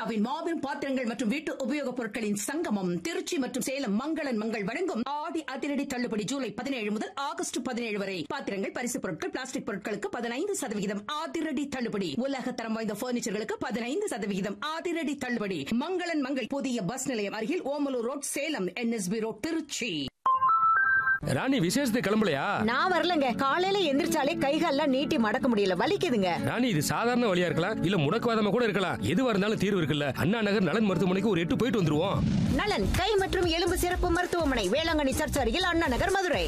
இந்தியாவின் மாபெரும் பாத்திரங்கள் மற்றும் வீட்டு உபயோகப் பொருட்களின் சங்கமம் திருச்சி மற்றும் சேலம் மங்களன் மங்கள் வழங்கும் ஆடி அதிரடி தள்ளுபடி ஜூலை பதினேழு முதல் ஆகஸ்ட் பதினேழு வரை பாத்திரங்கள் பரிசு பொருட்கள் பிளாஸ்டிக் பொருட்களுக்கு பதினைந்து சதவிகிதம் அதிரடி தள்ளுபடி உலக தரம் வாய்ந்த பர்னிச்சர்களுக்கு பதினைந்து சதவிகிதம் அதிரடி தள்ளுபடி மங்களன் மங்கள் புதிய பஸ் நிலையம் அருகில் Omalur road Salem NSB road Trichy Rani விசேஷத்துக்கு கிளம்பலையா நான் வரலங்க காலையில எந்திரிச்சாலே கைகால்லாம் நீட்டி மடக்க முடியல வலிக்குதுங்க ராணி இது சாதாரண வழியா இருக்கலாம் இல்ல முடக்குவாதமா கூட இருக்கலாம் எதுவா இருந்தாலும் தீர்வு இருக்குல்ல அண்ணா நகர் நலன் மருத்துவமனைக்கு ஒரு எட்டு போயிட்டு வந்துருவோம் நலன் கை மற்றும் எலும்பு சிறப்பு மருத்துவமனை வேளாங்கண்ணி சர்ச் அருகில் அண்ணா நகர் மதுரை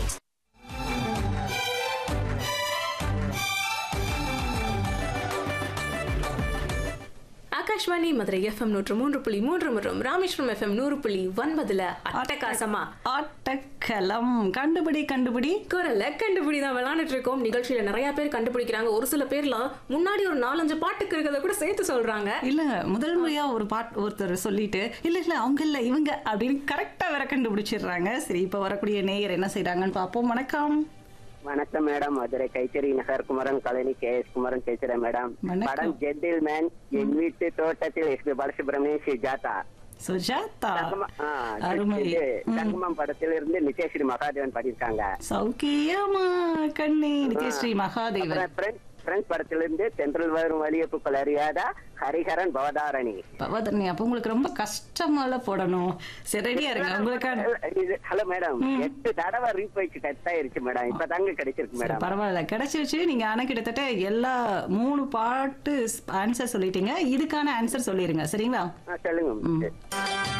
ஆகாஷ்வாணி மதுரை எஃப்எம் நூற்று மூன்று புள்ளி மூன்று மற்றும் ராமேஸ்வரம் எஃப்எம் நூறு புள்ளி ஒன்பதுல அட்டகாசமா ஆட்டக்களம் கண்டுபிடி கண்டுபிடி குரல்ல கண்டுபிடி தான் விளையாண்டுட்டு இருக்கோம் நிகழ்ச்சியில நிறைய பேர் கண்டுபிடிக்கிறாங்க ஒரு சில பேர்லாம் முன்னாடி ஒரு நாலஞ்சு பாட்டுக்கு இருக்கிறத கூட சேர்த்து சொல்றாங்க இல்ல முதல் முறையா ஒரு பாட் ஒருத்தர் சொல்லிட்டு இல்ல இல்ல அவங்க இல்ல இவங்க அப்படின்னு கரெக்டா வேற கண்டுபிடிச்சிடுறாங்க சரி இப்ப வரக்கூடிய நேயர் என்ன செய்றாங்கன்னு பாப்போம் வணக்கம் வணக்கம் madam Madurai Kaithari Nagar Kumaran colony K S Kumaran பேசுறேன் மேடம் வணக்கம். படம் ஜென்டில் மேன் என் வீட்டு தோட்டத்தில் எஸ் பி பாலசுப்ரமணியம் சுஜாதா சுஜாதா தங்கம- ஆ, அருமை இது ம். தங்கமம் படத்துல இருந்து நித்யஸ்ரீ மகாதேவன் பாடியிருக்காங்க சௌக்கியமா கண்ணே நித்யஸ்ரீ மகாதேவன் அப்புறம் பிரெஞ்ச் பிரெஞ்ச் படத்துல இருந்து தென்றல் வரும் வலியப்புக்கள் அறியாத ஹரிஹரன் பவதாரணி பவதர்ணி அப்ப உங்களுக்கு ரொம்ப கஷ்டமால போடணும் சரி ரெடியா இருங்க உங்களுக்கான இது ஹலோ மேடம் எட்டு தடவை ரீபைச் கட் ஆயிருச்சு மேடம் இப்ப தாங்க கிடைச்சிருக்கு சரி, மேடம் பரவாயில்ல கிடைச்சிருச்சு நீங்க ஆனா கிட்டத்தட்ட எல்லா மூணு பாட்டு ஆன்சர் சொல்லிட்டீங்க இதுக்கான ஆன்சர் சொல்லிருங்க சரிங்களா ஆ, சொல்லுங்க